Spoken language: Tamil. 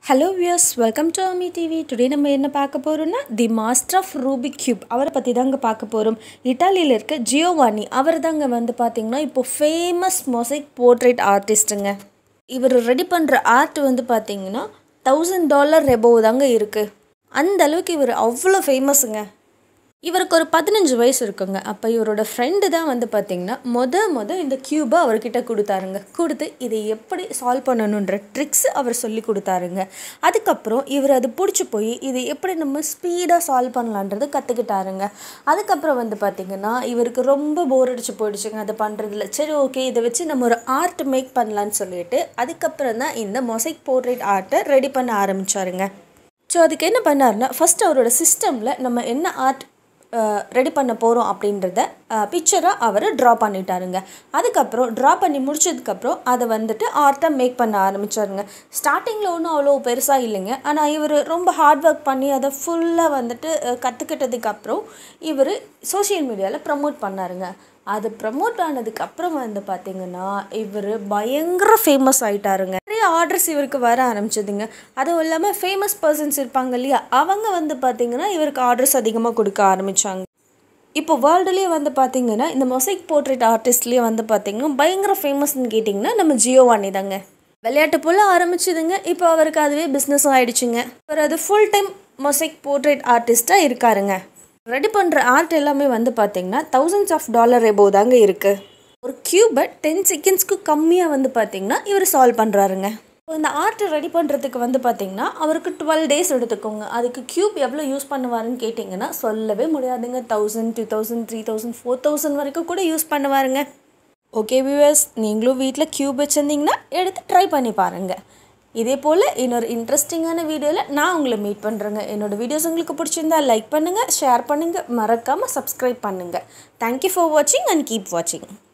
ஹலோ வியர்ஸ் வெல்கம் டு அமி டிவி டுடே நம்ம என்ன பார்க்க போகிறோம்னா the master of Rubik cube அவரை பற்றி தாங்க பார்க்க போகிறோம் இட்டாலியில் இருக்க ஜியோவானி அவர் தாங்க வந்து பார்த்திங்கன்னா இப்போ ஃபேமஸ் மொசைக் போர்ட்ரேட் ஆர்டிஸ்ட்டுங்க இவர் ரெடி பண்ணுற ஆர்ட் வந்து பார்த்திங்கன்னா தௌசண்ட் டாலர் ரெபோவ் தாங்க இருக்குது அந்த அளவுக்கு இவர் அவ்வளோ ஃபேமஸுங்க இவருக்கு ஒரு பதினஞ்சு வயசு இருக்குங்க அப்போ இவரோட ஃப்ரெண்டு தான் வந்து பார்த்திங்கன்னா மொத மொத இந்த க்யூபை அவர்கிட்ட கொடுத்தாருங்க கொடுத்து இதை எப்படி சால்வ் பண்ணணுன்ற ட்ரிக்ஸ் அவர் சொல்லி கொடுத்தாருங்க அதுக்கப்புறம் இவர் அது பிடிச்சி போய் இதை எப்படி நம்ம ஸ்பீடாக சால்வ் பண்ணலான்றது கற்றுக்கிட்டாருங்க அதுக்கப்புறம் வந்து பார்த்திங்கன்னா இவருக்கு ரொம்ப போர் அடிச்சு போயிடுச்சுங்க அது பண்ணுறதுல சரி ஓகே இதை வச்சு நம்ம ஒரு ஆர்ட் மேக் பண்ணலான்னு சொல்லிட்டு அதுக்கப்புறம் தான் இந்த மொசைக் போர்ட்ரேட் ஆர்ட்டை ரெடி பண்ண ஆரம்பித்தாருங்க ஸோ அதுக்கு என்ன பண்ணாருன்னா ஃபஸ்ட் அவரோட சிஸ்டமில் நம்ம என்ன ஆர்ட் ரெடி பண்ண போகிறோம் அப்படின்றத பிக்சராக அவர் ட்ரா பண்ணிட்டாருங்க அதுக்கப்புறம் ட்ரா பண்ணி முடிச்சதுக்கப்புறம் அதை வந்துட்டு ஆர்ட்டாக மேக் பண்ண ஆரம்பித்தாருங்க ஸ்டார்டிங்கில் ஒன்றும் அவ்வளோ பெருசாக இல்லைங்க ஆனால் இவர் ரொம்ப ஹார்ட் ஒர்க் பண்ணி அதை ஃபுல்லாக வந்துட்டு கற்றுக்கிட்டதுக்கப்புறம் இவர் சோஷியல் மீடியாவில் ப்ரமோட் பண்ணாருங்க அது ப்ரமோட் ஆனதுக்கப்புறம் வந்து பார்த்திங்கன்னா இவர் பயங்கர ஃபேமஸ் ஆகிட்டாருங்க நிறைய ஆர்டர்ஸ் இவருக்கு வர ஆரம்பிச்சதுங்க அதுவும் இல்லாமல் ஃபேமஸ் பர்சன்ஸ் இருப்பாங்க இல்லையா அவங்க வந்து பார்த்திங்கன்னா இவருக்கு ஆர்டர்ஸ் அதிகமாக கொடுக்க ஆரம்பித்தாங்க இப்போ வேர்ல்டுலேயே வந்து பார்த்திங்கன்னா இந்த மொசைக் போர்ட்ரேட் ஆர்டிஸ்ட்லேயே வந்து பார்த்திங்கன்னா பயங்கர ஃபேமஸ்ன்னு கேட்டிங்கன்னா நம்ம ஜியோவானி தாங்க விளையாட்டு போல் ஆரம்பிச்சதுங்க இப்போ அவருக்கு அதுவே பிஸ்னஸும் ஆயிடுச்சுங்க அவர் அது ஃபுல் டைம் மொசைக் போர்ட்ரேட் ஆர்டிஸ்ட்டாக இருக்காருங்க ரெடி பண்ணுற ஆர்ட் எல்லாமே வந்து பார்த்திங்கன்னா தௌசண்ட்ஸ் ஆஃப் டாலர் எபோ தாங்க இருக்குது ஒரு க்யூபை டென் செகண்ட்ஸ்க்கு கம்மியாக வந்து பார்த்திங்கன்னா இவர் சால்வ் பண்ணுறாருங்க இந்த ஆர்ட்டை ரெடி பண்ணுறதுக்கு வந்து பார்த்திங்கன்னா அவருக்கு டுவெல் டேஸ் எடுத்துக்கோங்க அதுக்கு க்யூப் எவ்வளோ யூஸ் பண்ணுவாருன்னு கேட்டிங்கன்னா சொல்லவே முடியாதுங்க thousand two thousand three thousand four thousand வரைக்கும் கூட யூஸ் பண்ணுவாருங்க ஓகே வியூவர்ஸ் நீங்களும் வீட்டில் க்யூப் வச்சுருந்தீங்கன்னா எடுத்து ட்ரை பண்ணி பாருங்கள் இதே போல் இன்னொரு இன்ட்ரெஸ்டிங்கான வீடியோவில் நான் உங்களை மீட் பண்ணுறேங்க என்னோடய வீடியோஸ் உங்களுக்கு பிடிச்சிருந்தா லைக் பண்ணுங்கள் ஷேர் பண்ணுங்கள் மறக்காமல் சப்ஸ்கிரைப் பண்ணுங்கள் தேங்க்யூ ஃபார் வாட்சிங் அண்ட் கீப் வாட்சிங்